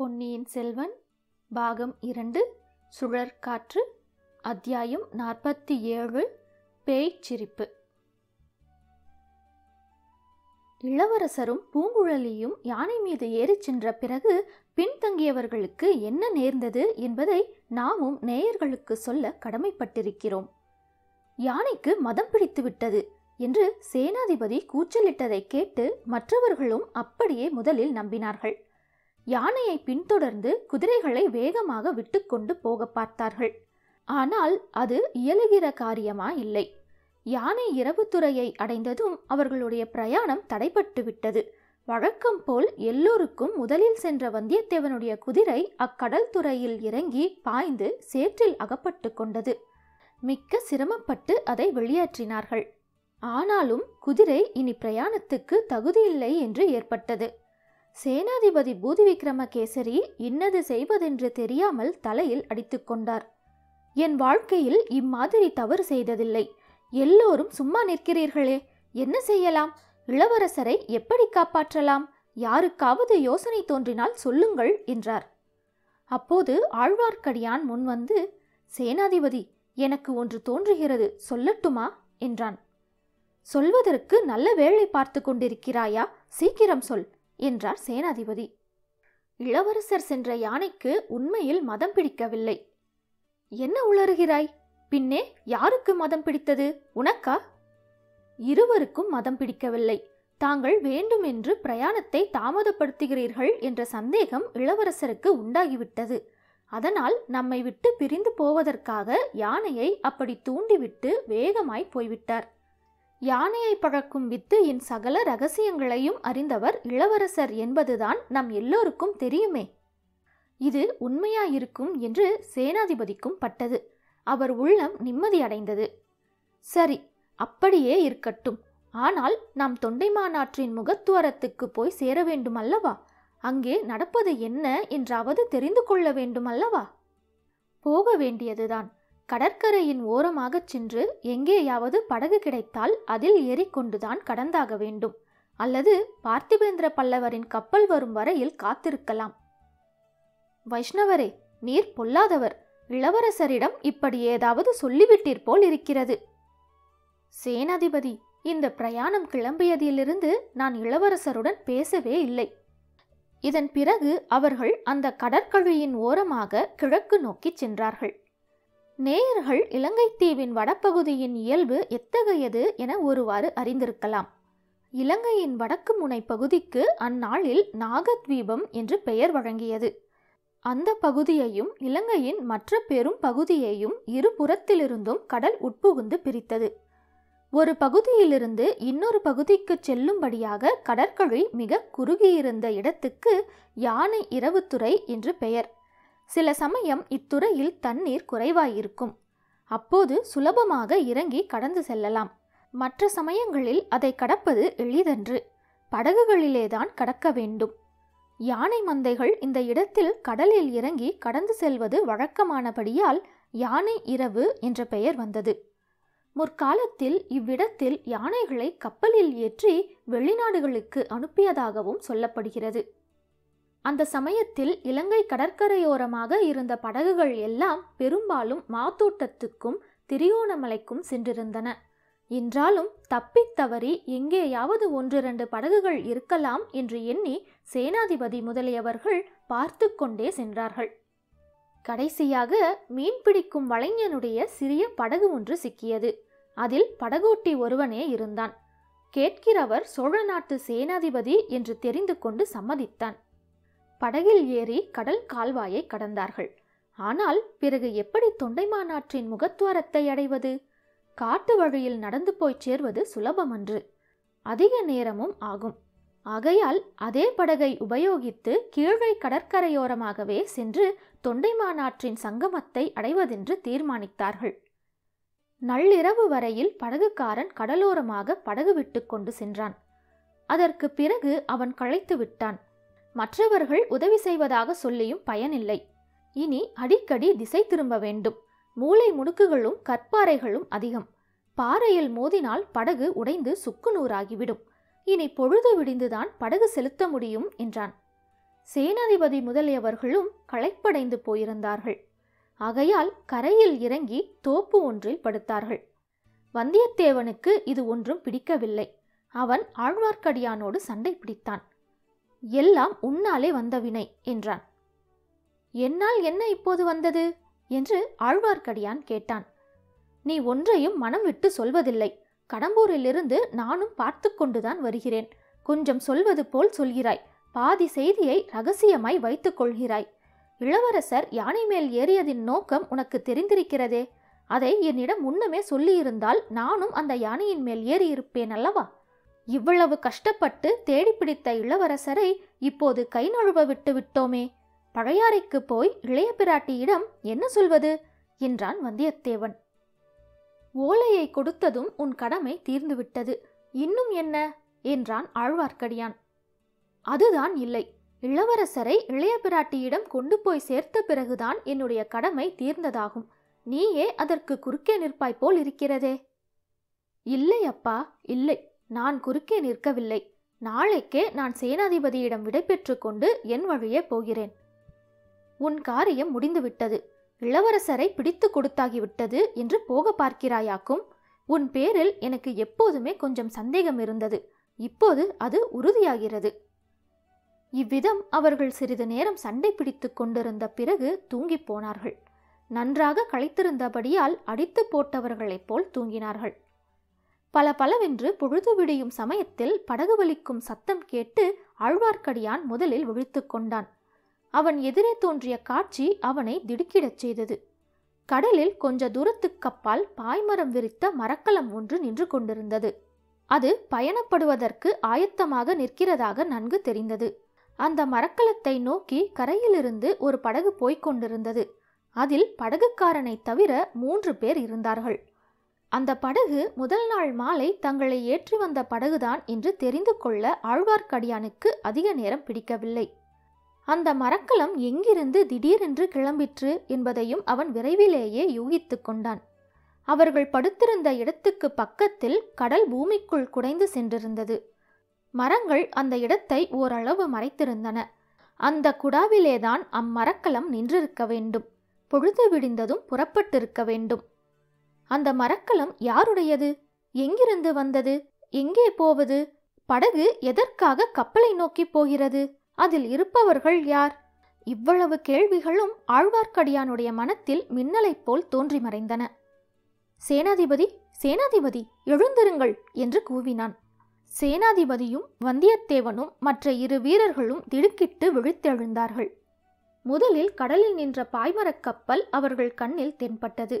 பொன்னியின் செல்வன் பாகம் இரண்டு சுழற்காற்று அத்தியாயம் நாற்பத்தி ஏழு பேய்ச் சிரிப்பு இளவரசரும் பூங்குழலியும் யானை மீது ஏறிச் சென்ற பிறகு பின்தங்கியவர்களுக்கு என்ன நேர்ந்தது என்பதை நாமும் நேயர்களுக்கு சொல்ல கடமைப்பட்டிருக்கிறோம் யானைக்கு மதம் பிடித்து விட்டது என்று சேனாதிபதி கூச்சலிட்டதை கேட்டு மற்றவர்களும் அப்படியே முதலில் நம்பினார்கள் யானையை பின்தொடர்ந்து குதிரைகளை வேகமாக விட்டுக்கொண்டு போக பார்த்தார்கள் ஆனால் அது இயலுகிற காரியமா இல்லை யானை இரவுத்துறையை அடைந்ததும் அவர்களுடைய பிரயாணம் தடைபட்டு விட்டது வழக்கம் போல் எல்லோருக்கும் முதலில் சென்ற வந்தியத்தேவனுடைய குதிரை அக்கடல் துறையில் இறங்கி பாய்ந்து சேற்றில் அகப்பட்டு கொண்டது மிக்க சிரமப்பட்டு அதை வெளியேற்றினார்கள் ஆனாலும் குதிரை இனி பிரயாணத்துக்கு தகுதியில்லை என்று ஏற்பட்டது சேனாதிபதி பூதி விக்ரமகேசரி இன்னது செய்வதென்று தெரியாமல் தலையில் அடித்துக்கொண்டார் என் வாழ்க்கையில் இம்மாதிரி தவறு செய்ததில்லை எல்லோரும் சும்மா நிற்கிறீர்களே என்ன செய்யலாம் இளவரசரை எப்படி காப்பாற்றலாம் யாருக்காவது யோசனை தோன்றினால் சொல்லுங்கள் என்றார் அப்போது ஆழ்வார்க்கடியான் முன்வந்து சேனாதிபதி எனக்கு ஒன்று தோன்றுகிறது சொல்லட்டுமா என்றான் சொல்வதற்கு நல்ல வேளை பார்த்து கொண்டிருக்கிறாயா சீக்கிரம் சொல் என்றார் சேனாதிபதி இளவரசர் சென்ற யானைக்கு உண்மையில் மதம் பிடிக்கவில்லை என்ன உளறுகிறாய் பின்னே யாருக்கு மதம் பிடித்தது உனக்கா இருவருக்கும் மதம் பிடிக்கவில்லை தாங்கள் வேண்டுமென்று பிரயாணத்தை தாமதப்படுத்துகிறீர்கள் என்ற சந்தேகம் இளவரசருக்கு உண்டாகிவிட்டது அதனால் நம்மை விட்டு பிரிந்து போவதற்காக யானையை அப்படி தூண்டிவிட்டு வேகமாய் போய்விட்டார் யானையை பழக்கும் வித்தையின் சகல ரகசியங்களையும் அறிந்தவர் இளவரசர் என்பதுதான் நம் எல்லோருக்கும் தெரியுமே இது உண்மையாயிருக்கும் என்று சேனாதிபதிக்கும் பட்டது அவர் உள்ளம் நிம்மதியடைந்தது சரி அப்படியே இருக்கட்டும் ஆனால் நாம் தொண்டைமானாற்றின் முகத்துவரத்துக்கு போய் சேர வேண்டுமல்லவா அங்கே நடப்பது என்ன என்றாவது தெரிந்து கொள்ள வேண்டுமல்லவா போக வேண்டியதுதான் கடற்கரையின் ஓரமாகச் சென்று எங்கேயாவது படகு கிடைத்தால் அதில் ஏறிக்கொண்டுதான் கடந்தாக வேண்டும் அல்லது பார்த்திபேந்திர பல்லவரின் கப்பல் வரும் வரையில் காத்திருக்கலாம் வைஷ்ணவரே நீர் பொல்லாதவர் இளவரசரிடம் இப்படி ஏதாவது சொல்லிவிட்டீர் போல் இருக்கிறது சேனாதிபதி இந்த பிரயாணம் கிளம்பியதிலிருந்து நான் இளவரசருடன் பேசவே இல்லை இதன் பிறகு அவர்கள் அந்த கடற்கழியின் ஓரமாக கிழக்கு நோக்கிச் சென்றார்கள் நேயர்கள் இலங்கை தீவின் வடபகுதியின் இயல்பு எத்தகையது என ஒருவாறு அறிந்திருக்கலாம் இலங்கையின் வடக்கு முனை பகுதிக்கு அந்நாளில் நாகத்வீபம் என்று பெயர் வழங்கியது அந்த பகுதியையும் இலங்கையின் மற்ற பெரும் பகுதியையும் இருபுறத்திலிருந்தும் கடல் உட்புகுந்து பிரித்தது ஒரு பகுதியிலிருந்து இன்னொரு பகுதிக்கு செல்லும்படியாக கடற்கழி மிக குறுகியிருந்த இடத்துக்கு யானை இரவுத்துறை என்று பெயர் சில சமயம் இத்துறையில் தண்ணீர் குறைவாயிருக்கும் அப்போது சுலபமாக இறங்கி கடந்து செல்லலாம் மற்ற சமயங்களில் அதை கடப்பது எளிதன்று படகுகளிலேதான் கடக்க வேண்டும் யானை மந்தைகள் இந்த இடத்தில் கடலில் இறங்கி கடந்து செல்வது வழக்கமானபடியால் யானை இரவு என்ற பெயர் வந்தது முற்காலத்தில் இவ்விடத்தில் யானைகளை கப்பலில் ஏற்றி வெளிநாடுகளுக்கு அனுப்பியதாகவும் சொல்லப்படுகிறது அந்த சமயத்தில் இலங்கை கடற்கரையோரமாக இருந்த படகுகள் எல்லாம் பெரும்பாலும் மாத்தோட்டத்துக்கும் திரியோணமலைக்கும் சென்றிருந்தன என்றாலும் தப்பித் தவறி எங்கேயாவது ஒன்றிரண்டு படகுகள் இருக்கலாம் என்று எண்ணி சேனாதிபதி முதலியவர்கள் பார்த்து கொண்டே சென்றார்கள் கடைசியாக மீன் பிடிக்கும் வலைஞனுடைய சிறிய படகு ஒன்று சிக்கியது அதில் படகோட்டி ஒருவனே இருந்தான் கேட்கிறவர் சோழ நாட்டு சேனாதிபதி என்று தெரிந்து கொண்டு சம்மதித்தான் படகில் ஏறி கடல் கால்வாயை கடந்தார்கள் ஆனால் பிறகு எப்படி தொண்டைமானாற்றின் முகத்துவாரத்தை அடைவது காட்டு வழியில் நடந்து போய்ச் சேர்வது சுலபமன்று அதிக நேரமும் ஆகும் ஆகையால் அதே படகை உபயோகித்து கீழே கடற்கரையோரமாகவே சென்று தொண்டைமானாற்றின் சங்கமத்தை அடைவதென்று தீர்மானித்தார்கள் நள்ளிரவு வரையில் படகுக்காரன் கடலோரமாக படகு விட்டு கொண்டு சென்றான் அதற்கு பிறகு அவன் களைத்து விட்டான் மற்றவர்கள் உதவி செய்வதாக சொல்லியும் பயனில்லை இனி அடிக்கடி திசை திரும்ப வேண்டும் மூளை முடுக்குகளும் கற்பாறைகளும் அதிகம் பாறையில் மோதினால் படகு உடைந்து சுக்குநூறாகிவிடும் இனி பொழுது விடிந்துதான் படகு செலுத்த முடியும் என்றான் சேனாதிபதி முதலியவர்களும் களைப்படைந்து போயிருந்தார்கள் ஆகையால் கரையில் இறங்கி தோப்பு ஒன்றில் படுத்தார்கள் வந்தியத்தேவனுக்கு இது ஒன்றும் பிடிக்கவில்லை அவன் ஆழ்வார்க்கடியானோடு சண்டை பிடித்தான் எல்லாம் உன்னாலே வந்த வினை என்றான் என்னால் என்ன இப்போது வந்தது என்று ஆழ்வார்க்கடியான் கேட்டான் நீ ஒன்றையும் மனம் விட்டு சொல்வதில்லை கடம்பூரிலிருந்து நானும் பார்த்து கொண்டுதான் வருகிறேன் கொஞ்சம் சொல்வது போல் சொல்கிறாய் பாதி செய்தியை ரகசியமாய் வைத்துக் கொள்கிறாய் இளவரசர் யானை மேல் ஏறியதின் நோக்கம் உனக்கு தெரிந்திருக்கிறதே அதை என்னிடம் முன்னமே சொல்லியிருந்தால் நானும் அந்த யானையின் மேல் ஏறியிருப்பேன் அல்லவா இவ்வளவு கஷ்டப்பட்டு தேடி பிடித்த இளவரசரை இப்போது கை நழுவ விட்டு விட்டோமே பழையாறைக்கு போய் இளைய பிராட்டியிடம் என்ன சொல்வது என்றான் வந்தியத்தேவன் ஓலையை கொடுத்ததும் உன் கடமை தீர்ந்துவிட்டது இன்னும் என்ன என்றான் ஆழ்வார்க்கடியான் அதுதான் இல்லை இளவரசரை இளைய பிராட்டியிடம் கொண்டு போய் சேர்த்த பிறகுதான் என்னுடைய கடமை தீர்ந்ததாகும் நீயே அதற்கு குறுக்கே நிற்பாய் போல் இருக்கிறதே இல்லை அப்பா இல்லை நான் குறுக்கே நிற்கவில்லை நாளைக்கே நான் சேனாதிபதியிடம் விடைபெற்று கொண்டு என் வழியே போகிறேன் உன் காரியம் முடிந்துவிட்டது இளவரசரை பிடித்து கொடுத்தாகிவிட்டது என்று போக பார்க்கிறாயாக்கும் உன் பேரில் எனக்கு எப்போதுமே கொஞ்சம் சந்தேகம் இருந்தது இப்போது அது உறுதியாகிறது இவ்விதம் அவர்கள் சிறிது நேரம் சண்டை பிடித்து கொண்டிருந்த பிறகு தூங்கிப் போனார்கள் நன்றாக களைத்திருந்தபடியால் அடித்து போட்டவர்களைப் போல் தூங்கினார்கள் பல பலவென்று பொழுது விடியும் சமயத்தில் படகு வலிக்கும் சத்தம் கேட்டு ஆழ்வார்க்கடியான் முதலில் விழித்து கொண்டான் அவன் எதிரே தோன்றிய காட்சி அவனை திடுக்கிடச் செய்தது கடலில் கொஞ்ச தூரத்துக்கப்பால் பாய்மரம் விரித்த மரக்கலம் ஒன்று நின்று கொண்டிருந்தது அது பயணப்படுவதற்கு ஆயத்தமாக நிற்கிறதாக நன்கு தெரிந்தது அந்த மரக்கலத்தை நோக்கி கரையிலிருந்து ஒரு படகு போய்க் கொண்டிருந்தது அதில் படகுக்காரனை தவிர மூன்று பேர் இருந்தார்கள் அந்த படகு முதல் நாள் மாலை தங்களை ஏற்றி வந்த படகுதான் என்று தெரிந்து கொள்ள ஆழ்வார்க்கடியானுக்கு அதிக நேரம் பிடிக்கவில்லை அந்த மரக்கலம் எங்கிருந்து திடீரென்று கிளம்பிற்று என்பதையும் அவன் விரைவிலேயே யூகித்து கொண்டான் அவர்கள் படுத்திருந்த இடத்துக்கு பக்கத்தில் கடல் பூமிக்குள் குடைந்து சென்றிருந்தது மரங்கள் அந்த இடத்தை ஓரளவு மறைத்திருந்தன அந்த குடாவிலேதான் அம்மரக்கலம் நின்றிருக்க வேண்டும் பொழுது விடிந்ததும் புறப்பட்டிருக்க வேண்டும் அந்த மரக்கலம் யாருடையது எங்கிருந்து வந்தது எங்கே போவது படகு எதற்காக கப்பலை நோக்கி போகிறது அதில் இருப்பவர்கள் யார் இவ்வளவு கேள்விகளும் ஆழ்வார்க்கடியானுடைய மனத்தில் மின்னலைப் போல் தோன்றி மறைந்தன சேனாதிபதி சேனாதிபதி எழுந்திருங்கள் என்று கூவினான் சேனாதிபதியும் வந்தியத்தேவனும் மற்ற இரு வீரர்களும் திடுக்கிட்டு விழித்தெழுந்தார்கள் முதலில் கடலில் நின்ற பாய்மரக் கப்பல் அவர்கள் கண்ணில் தென்பட்டது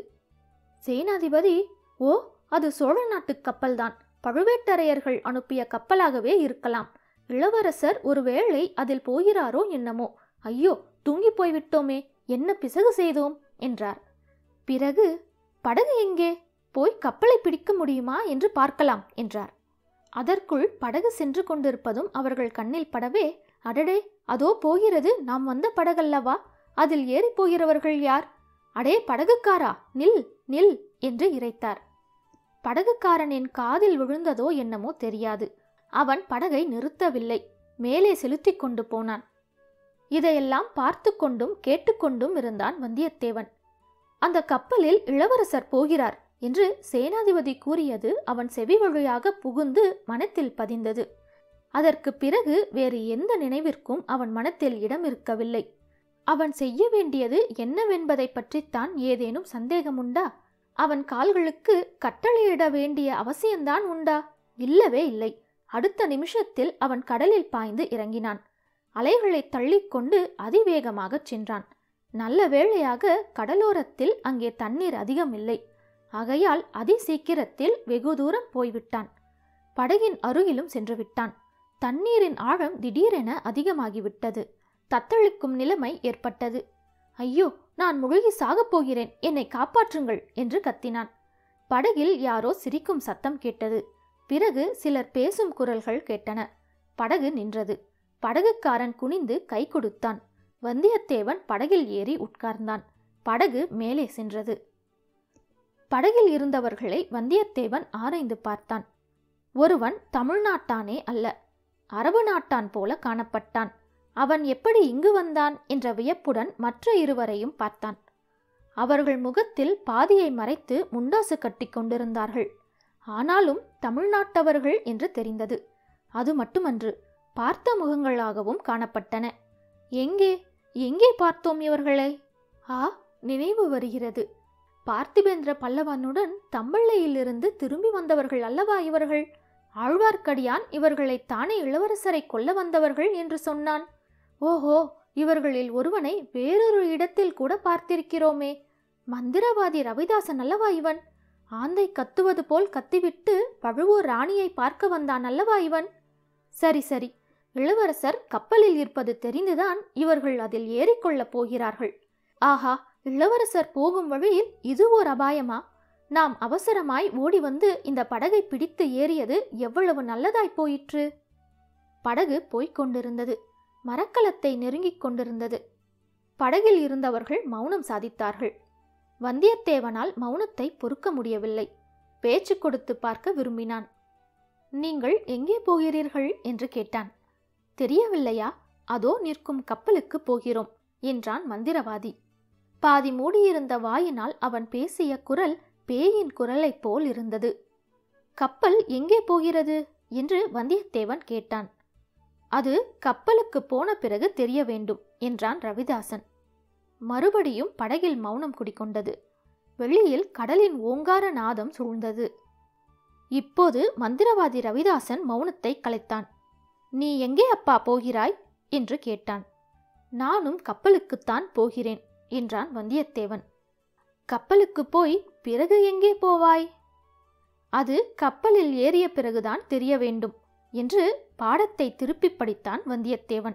சேனாதிபதி ஓ அது சோழ நாட்டுக் கப்பல்தான் பழுவேட்டரையர்கள் அனுப்பிய கப்பலாகவே இருக்கலாம் இளவரசர் ஒருவேளை அதில் போகிறாரோ என்னமோ ஐயோ தூங்கி போய்விட்டோமே என்ன பிசகு செய்தோம் என்றார் பிறகு படகு எங்கே போய் கப்பலை பிடிக்க முடியுமா என்று பார்க்கலாம் என்றார் அதற்குள் படகு சென்று கொண்டிருப்பதும் அவர்கள் கண்ணில் படவே அடடே அதோ போகிறது நாம் வந்த படகல்லவா அதில் ஏறிப் போகிறவர்கள் யார் அடே படகுக்காரா நில் நில் என்று இறைத்தார் படகுக்காரனின் காதில் விழுந்ததோ என்னமோ தெரியாது அவன் படகை நிறுத்தவில்லை மேலே செலுத்திக் கொண்டு போனான் இதையெல்லாம் பார்த்து கொண்டும் கேட்டுக்கொண்டும் இருந்தான் வந்தியத்தேவன் அந்த கப்பலில் இளவரசர் போகிறார் என்று சேனாதிபதி கூறியது அவன் செவி வழியாக புகுந்து மனத்தில் பதிந்தது அதற்கு பிறகு வேறு எந்த நினைவிற்கும் அவன் மனத்தில் இடம் இருக்கவில்லை அவன் செய்ய வேண்டியது என்னவென்பதை பற்றித்தான் ஏதேனும் சந்தேகமுண்டா அவன் கால்களுக்கு கட்டளையிட வேண்டிய அவசியம்தான் உண்டா இல்லவே இல்லை அடுத்த நிமிஷத்தில் அவன் கடலில் பாய்ந்து இறங்கினான் அலைகளை தள்ளிக்கொண்டு அதிவேகமாகச் சென்றான் நல்ல வேளையாக கடலோரத்தில் அங்கே தண்ணீர் அதிகம் இல்லை ஆகையால் அதி சீக்கிரத்தில் வெகு தூரம் போய்விட்டான் படகின் அருகிலும் சென்று விட்டான் தண்ணீரின் ஆழம் திடீரென அதிகமாகிவிட்டது தத்தளிக்கும் நிலைமை ஏற்பட்டது ஐயோ நான் முழுகி சாகப் போகிறேன் என்னை காப்பாற்றுங்கள் என்று கத்தினான் படகில் யாரோ சிரிக்கும் சத்தம் கேட்டது பிறகு சிலர் பேசும் குரல்கள் கேட்டன படகு நின்றது படகுக்காரன் குனிந்து கை கொடுத்தான் வந்தியத்தேவன் படகில் ஏறி உட்கார்ந்தான் படகு மேலே சென்றது படகில் இருந்தவர்களை வந்தியத்தேவன் ஆராய்ந்து பார்த்தான் ஒருவன் தமிழ்நாட்டானே அல்ல அரபு நாட்டான் போல காணப்பட்டான் அவன் எப்படி இங்கு வந்தான் என்ற வியப்புடன் மற்ற இருவரையும் பார்த்தான் அவர்கள் முகத்தில் பாதியை மறைத்து முண்டாசு கட்டி கொண்டிருந்தார்கள் ஆனாலும் தமிழ்நாட்டவர்கள் என்று தெரிந்தது அது மட்டுமன்று பார்த்த முகங்களாகவும் காணப்பட்டன எங்கே எங்கே பார்த்தோம் இவர்களை ஆ நினைவு வருகிறது பார்த்திபேந்திர பல்லவனுடன் தம்பள்ளையிலிருந்து திரும்பி வந்தவர்கள் அல்லவா இவர்கள் ஆழ்வார்க்கடியான் இவர்களை தானே இளவரசரை கொல்ல வந்தவர்கள் என்று சொன்னான் ஓஹோ இவர்களில் ஒருவனை வேறொரு இடத்தில் கூட பார்த்திருக்கிறோமே மந்திரவாதி ரவிதாசன் அல்லவா இவன் ஆந்தை கத்துவது போல் கத்திவிட்டு பழுவூர் ராணியை பார்க்க வந்தான் அல்லவா இவன் சரி சரி இளவரசர் கப்பலில் இருப்பது தெரிந்துதான் இவர்கள் அதில் ஏறிக்கொள்ளப் போகிறார்கள் ஆஹா இளவரசர் போகும் வழியில் இது ஓர் அபாயமா நாம் அவசரமாய் ஓடி வந்து இந்த படகை பிடித்து ஏறியது எவ்வளவு நல்லதாய் போயிற்று படகு போய்க் கொண்டிருந்தது மரக்கலத்தை நெருங்கிக் கொண்டிருந்தது படகில் இருந்தவர்கள் மௌனம் சாதித்தார்கள் வந்தியத்தேவனால் மௌனத்தை பொறுக்க முடியவில்லை பேச்சு கொடுத்து பார்க்க விரும்பினான் நீங்கள் எங்கே போகிறீர்கள் என்று கேட்டான் தெரியவில்லையா அதோ நிற்கும் கப்பலுக்கு போகிறோம் என்றான் மந்திரவாதி பாதி மூடியிருந்த வாயினால் அவன் பேசிய குரல் பேயின் குரலைப் போல் இருந்தது கப்பல் எங்கே போகிறது என்று வந்தியத்தேவன் கேட்டான் அது கப்பலுக்கு போன பிறகு தெரிய வேண்டும் என்றான் ரவிதாசன் மறுபடியும் படகில் மௌனம் குடிக்கொண்டது வெளியில் கடலின் ஓங்கார நாதம் சூழ்ந்தது இப்போது மந்திரவாதி ரவிதாசன் மௌனத்தை கலைத்தான் நீ எங்கே அப்பா போகிறாய் என்று கேட்டான் நானும் கப்பலுக்குத்தான் போகிறேன் என்றான் வந்தியத்தேவன் கப்பலுக்கு போய் பிறகு எங்கே போவாய் அது கப்பலில் ஏறிய பிறகுதான் தெரிய வேண்டும் என்று பாடத்தை திருப்பிப் படித்தான் வந்தியத்தேவன்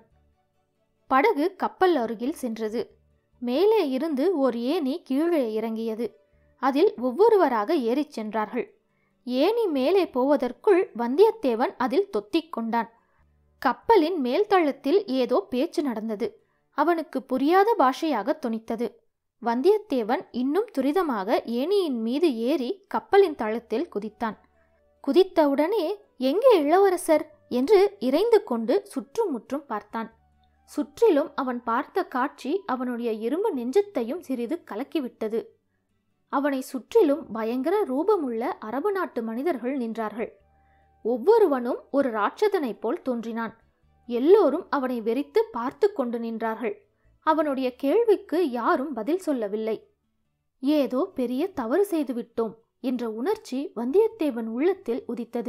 படகு கப்பல் அருகில் சென்றது மேலே இருந்து ஓர் ஏணி கீழே இறங்கியது அதில் ஒவ்வொருவராக ஏறிச் சென்றார்கள் ஏணி மேலே போவதற்குள் வந்தியத்தேவன் அதில் தொத்திக் கொண்டான் கப்பலின் மேல்தளத்தில் ஏதோ பேச்சு நடந்தது அவனுக்கு புரியாத பாஷையாக தொனித்தது வந்தியத்தேவன் இன்னும் துரிதமாக ஏணியின் மீது ஏறி கப்பலின் தளத்தில் குதித்தான் குதித்தவுடனே எங்கே இளவரசர் என்று இறைந்து கொண்டு சுற்றுமுற்றும் பார்த்தான் சுற்றிலும் அவன் பார்த்த காட்சி அவனுடைய இரும்பு நெஞ்சத்தையும் சிறிது கலக்கிவிட்டது அவனை சுற்றிலும் பயங்கர ரூபமுள்ள அரபு நாட்டு மனிதர்கள் நின்றார்கள் ஒவ்வொருவனும் ஒரு ராட்சதனைப் போல் தோன்றினான் எல்லோரும் அவனை வெறித்து பார்த்து கொண்டு நின்றார்கள் அவனுடைய கேள்விக்கு யாரும் பதில் சொல்லவில்லை ஏதோ பெரிய தவறு செய்துவிட்டோம் என்ற உணர்ச்சி வந்தியத்தேவன் உள்ளத்தில் உதித்தது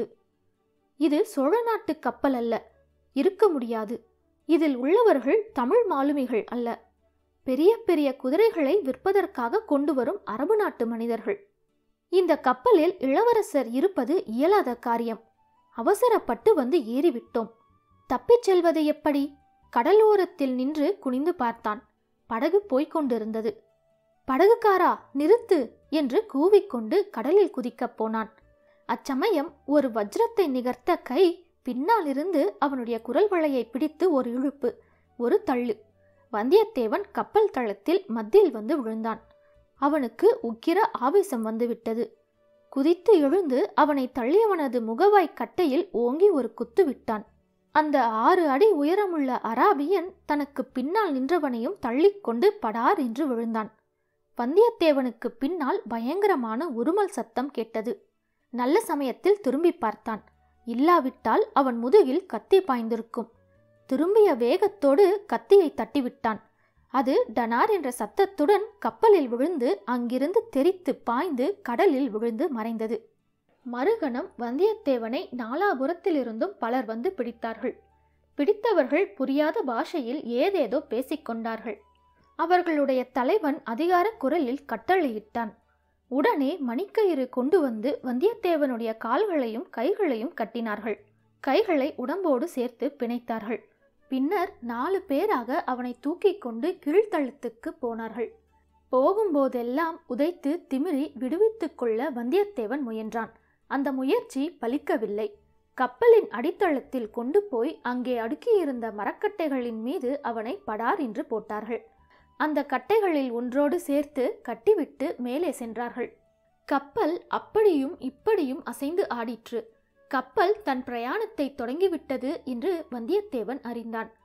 இது சோழ நாட்டு கப்பல் அல்ல இருக்க முடியாது இதில் உள்ளவர்கள் தமிழ் மாலுமிகள் அல்ல பெரிய பெரிய குதிரைகளை விற்பதற்காக கொண்டு வரும் அரபு நாட்டு மனிதர்கள் இந்த கப்பலில் இளவரசர் இருப்பது இயலாத காரியம் அவசரப்பட்டு வந்து ஏறிவிட்டோம் தப்பிச் செல்வது எப்படி கடலோரத்தில் நின்று குனிந்து பார்த்தான் படகு போய்க் கொண்டிருந்தது படகுக்காரா நிறுத்து என்று கூவிக்கொண்டு கடலில் குதிக்கப் போனான் அச்சமயம் ஒரு வஜ்ரத்தை நிகர்த்த கை பின்னாலிருந்து அவனுடைய குரல் வளையை பிடித்து ஒரு இழுப்பு ஒரு தள்ளு வந்தியத்தேவன் கப்பல் தளத்தில் மத்தியில் வந்து விழுந்தான் அவனுக்கு உக்கிர ஆவேசம் வந்துவிட்டது குதித்து எழுந்து அவனை தள்ளியவனது முகவாய் கட்டையில் ஓங்கி ஒரு குத்து விட்டான் அந்த ஆறு அடி உயரமுள்ள அராபியன் தனக்கு பின்னால் நின்றவனையும் தள்ளிக்கொண்டு படார் என்று விழுந்தான் வந்தியத்தேவனுக்கு பின்னால் பயங்கரமான உருமல் சத்தம் கேட்டது நல்ல சமயத்தில் திரும்பி பார்த்தான் இல்லாவிட்டால் அவன் முதுகில் கத்தி பாய்ந்திருக்கும் திரும்பிய வேகத்தோடு கத்தியை தட்டிவிட்டான் அது டனார் என்ற சத்தத்துடன் கப்பலில் விழுந்து அங்கிருந்து தெரித்து பாய்ந்து கடலில் விழுந்து மறைந்தது மறுகணம் வந்தியத்தேவனை நாலாபுரத்திலிருந்தும் பலர் வந்து பிடித்தார்கள் பிடித்தவர்கள் புரியாத பாஷையில் ஏதேதோ பேசிக்கொண்டார்கள் அவர்களுடைய தலைவன் அதிகார குரலில் கட்டளையிட்டான் உடனே மணிக்கயிறு கொண்டு வந்து வந்தியத்தேவனுடைய கால்களையும் கைகளையும் கட்டினார்கள் கைகளை உடம்போடு சேர்த்து பிணைத்தார்கள் பின்னர் நாலு பேராக அவனை தூக்கிக் கொண்டு கீழ்த்தளத்துக்கு போனார்கள் போகும்போதெல்லாம் உதைத்து திமிரி விடுவித்துக் கொள்ள வந்தியத்தேவன் முயன்றான் அந்த முயற்சி பலிக்கவில்லை கப்பலின் அடித்தளத்தில் கொண்டு போய் அங்கே அடுக்கியிருந்த மரக்கட்டைகளின் மீது அவனை படார் என்று போட்டார்கள் அந்த கட்டைகளில் ஒன்றோடு சேர்த்து கட்டிவிட்டு மேலே சென்றார்கள் கப்பல் அப்படியும் இப்படியும் அசைந்து ஆடிற்று கப்பல் தன் பிரயாணத்தை தொடங்கிவிட்டது என்று வந்தியத்தேவன் அறிந்தான்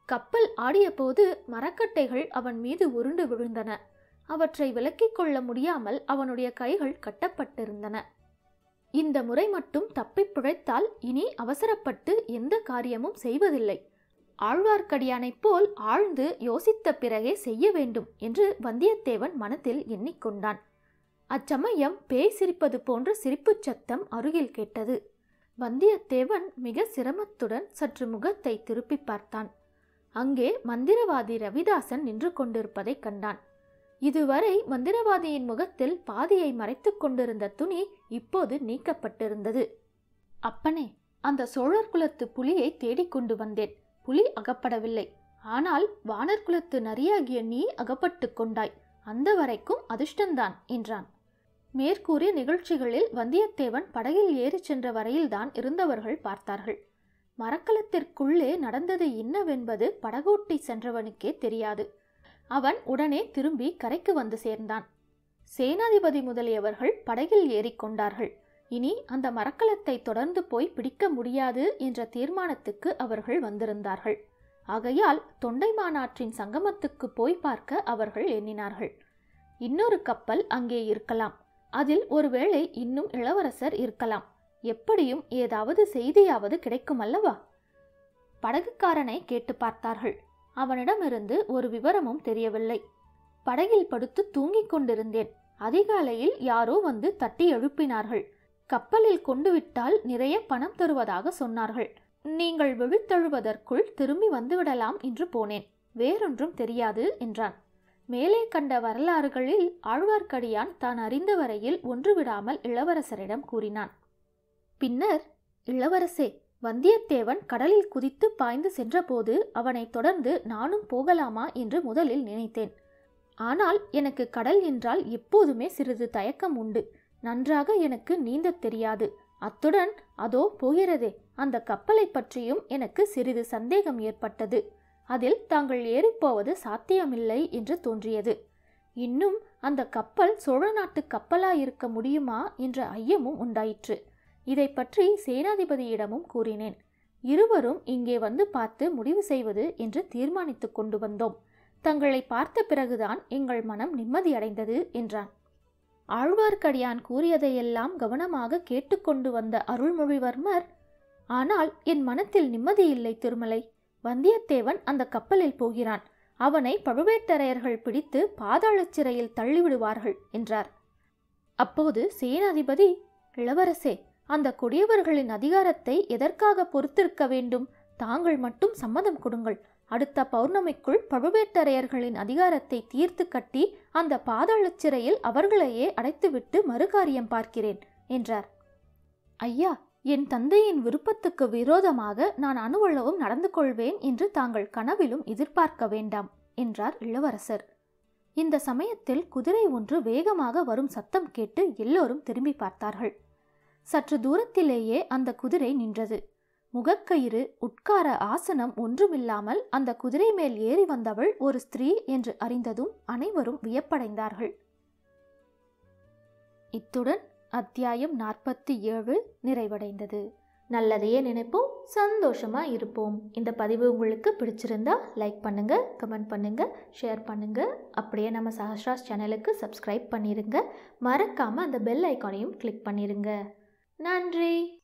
கப்பல் ஆடியபோது மரக்கட்டைகள் அவன் மீது உருண்டு விழுந்தன அவற்றை விலக்கிக் கொள்ள முடியாமல் அவனுடைய கைகள் கட்டப்பட்டிருந்தன இந்த முறை மட்டும் தப்பிப் பிழைத்தால் இனி அவசரப்பட்டு எந்த காரியமும் செய்வதில்லை ஆழ்வார்க்கடியானைப் போல் ஆழ்ந்து யோசித்த பிறகே செய்ய வேண்டும் என்று வந்தியத்தேவன் மனத்தில் எண்ணிக்கொண்டான் அச்சமயம் பேய் சிரிப்பது போன்ற சிரிப்புச் சத்தம் அருகில் கேட்டது வந்தியத்தேவன் மிக சிரமத்துடன் சற்று முகத்தை திருப்பி பார்த்தான் அங்கே மந்திரவாதி ரவிதாசன் நின்று கொண்டிருப்பதைக் கண்டான் இதுவரை மந்திரவாதியின் முகத்தில் பாதியை மறைத்துக் கொண்டிருந்த துணி இப்போது நீக்கப்பட்டிருந்தது அப்பனே அந்த சோழர் குலத்து புலியை தேடிக்கொண்டு வந்தேன் புலி அகப்படவில்லை ஆனால் வானர் குலத்து நரியாகிய நீ அகப்பட்டு கொண்டாய் அந்த வரைக்கும் அதிர்ஷ்டந்தான் என்றான் மேற்கூறிய நிகழ்ச்சிகளில் வந்தியத்தேவன் படகில் ஏறிச் சென்ற வரையில்தான் இருந்தவர்கள் பார்த்தார்கள் மரக்கலத்திற்குள்ளே நடந்தது என்னவென்பது படகோட்டி சென்றவனுக்கே தெரியாது அவன் உடனே திரும்பி கரைக்கு வந்து சேர்ந்தான் சேனாதிபதி முதலியவர்கள் படகில் ஏறிக்கொண்டார்கள் இனி அந்த மரக்கலத்தை தொடர்ந்து போய் பிடிக்க முடியாது என்ற தீர்மானத்துக்கு அவர்கள் வந்திருந்தார்கள் ஆகையால் தொண்டைமானாற்றின் சங்கமத்துக்கு போய் பார்க்க அவர்கள் எண்ணினார்கள் இன்னொரு கப்பல் அங்கே இருக்கலாம் அதில் ஒருவேளை இன்னும் இளவரசர் இருக்கலாம் எப்படியும் ஏதாவது செய்தியாவது கிடைக்கும் அல்லவா படகுக்காரனை கேட்டு பார்த்தார்கள் அவனிடமிருந்து ஒரு விவரமும் தெரியவில்லை படகில் படுத்து தூங்கிக் கொண்டிருந்தேன் அதிகாலையில் யாரோ வந்து தட்டி எழுப்பினார்கள் கப்பலில் கொண்டு விட்டால் நிறைய பணம் தருவதாக சொன்னார்கள் நீங்கள் விழித்தெழுவதற்குள் திரும்பி வந்துவிடலாம் என்று போனேன் வேறொன்றும் தெரியாது என்றான் மேலே கண்ட வரலாறுகளில் ஆழ்வார்க்கடியான் தான் அறிந்த வரையில் ஒன்று விடாமல் இளவரசரிடம் கூறினான் பின்னர் இளவரசே வந்தியத்தேவன் கடலில் குதித்து பாய்ந்து சென்றபோது அவனை தொடர்ந்து நானும் போகலாமா என்று முதலில் நினைத்தேன் ஆனால் எனக்கு கடல் என்றால் எப்போதுமே சிறிது தயக்கம் உண்டு நன்றாக எனக்கு நீந்தத் தெரியாது அத்துடன் அதோ போகிறதே அந்த கப்பலை பற்றியும் எனக்கு சிறிது சந்தேகம் ஏற்பட்டது அதில் தாங்கள் ஏறிப்போவது சாத்தியமில்லை என்று தோன்றியது இன்னும் அந்த கப்பல் சோழ நாட்டு கப்பலாயிருக்க முடியுமா என்ற ஐயமும் உண்டாயிற்று இதை பற்றி சேனாதிபதியிடமும் கூறினேன் இருவரும் இங்கே வந்து பார்த்து முடிவு செய்வது என்று தீர்மானித்துக் கொண்டு வந்தோம் தங்களை பார்த்த பிறகுதான் எங்கள் மனம் நிம்மதியடைந்தது என்றான் ஆழ்வார்க்கடியான் கூறியதையெல்லாம் கவனமாக கேட்டுக்கொண்டு வந்த அருள்மொழிவர்மர் ஆனால் என் மனத்தில் நிம்மதியில்லை திருமலை வந்தியத்தேவன் அந்த கப்பலில் போகிறான் அவனை பழுவேட்டரையர்கள் பிடித்து பாதாளச் சிறையில் தள்ளிவிடுவார்கள் என்றார் அப்போது சேனாதிபதி இளவரசே அந்த கொடியவர்களின் அதிகாரத்தை எதற்காக பொறுத்திருக்க வேண்டும் தாங்கள் மட்டும் சம்மதம் கொடுங்கள் அடுத்த பௌர்ணமிக்குள் பழுவேட்டரையர்களின் அதிகாரத்தை தீர்த்து கட்டி அந்த பாதாளச் சிறையில் அவர்களையே அடைத்துவிட்டு மறுகாரியம் பார்க்கிறேன் என்றார் ஐயா என் தந்தையின் விருப்பத்துக்கு விரோதமாக நான் அணுவளவும் நடந்து கொள்வேன் என்று தாங்கள் கனவிலும் எதிர்பார்க்க வேண்டாம் என்றார் இளவரசர் இந்த சமயத்தில் குதிரை ஒன்று வேகமாக வரும் சத்தம் கேட்டு எல்லோரும் திரும்பி பார்த்தார்கள் சற்று தூரத்திலேயே அந்த குதிரை நின்றது முகக்கயிறு உட்கார ஆசனம் ஒன்றுமில்லாமல் அந்த குதிரை மேல் ஏறி வந்தவள் ஒரு ஸ்திரீ என்று அறிந்ததும் அனைவரும் வியப்படைந்தார்கள் இத்துடன் அத்தியாயம் நாற்பத்தி ஏழு நிறைவடைந்தது நல்லதையே நினைப்போம் சந்தோஷமா இருப்போம் இந்த பதிவு உங்களுக்கு பிடிச்சிருந்தா லைக் பண்ணுங்க கமெண்ட் பண்ணுங்க ஷேர் பண்ணுங்க அப்படியே நம்ம சஹஸ்ராஸ் சேனலுக்கு சப்ஸ்கிரைப் பண்ணிருங்க மறக்காம அந்த பெல் ஐக்கானையும் கிளிக் பண்ணிருங்க நன்றி